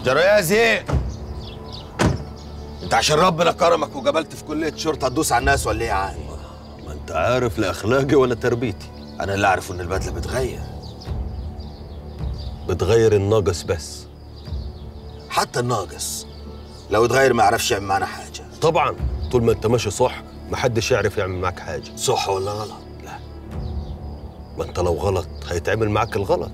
جرى يا زين انت عشان ربنا كرمك وجبلت في كليه شرطه تدوس على الناس ولا ايه يا عادي ما انت عارف لا اخلاقي ولا تربيتي انا اللي اعرفه ان البدله بتغير بتغير الناقص بس حتى الناقص لو اتغير ما يعرفش يعمل معانا حاجه طبعا طول ما انت ماشي صح محدش يعرف يعمل معاك حاجه صح ولا غلط لا ما انت لو غلط هيتعمل معاك الغلط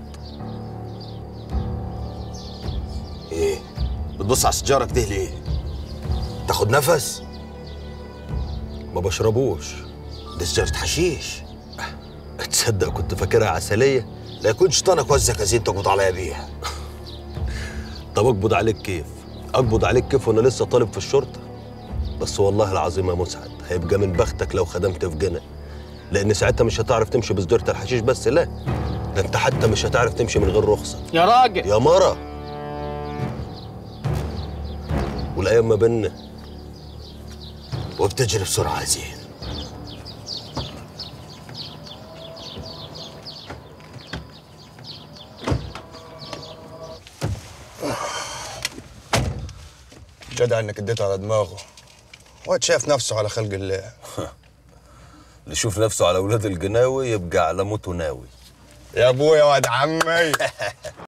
ايه بتبص على السيجاره كده ليه تاخد نفس ما بشربوش دي سيجاره حشيش تصدق كنت فاكرها عسليه لا يكون شيطانك وزك يا زين تقبض عليا بيها طب اقبض عليك كيف اقبض عليك كيف وانا لسه طالب في الشرطه بس والله العظيم يا مسعد هيبقى من بختك لو خدمت في جنة لان ساعتها مش هتعرف تمشي بسدورة الحشيش بس لا ده انت حتى مش هتعرف تمشي من غير رخصه يا راجل يا مرة والايام ما بيننا وبتجري بسرعه يا زين جدع انك اديت على دماغه واد شايف نفسه على خلق الله اللي يشوف نفسه على اولاد الجناوي يبقى على موته ناوي يا ابويا واد عمي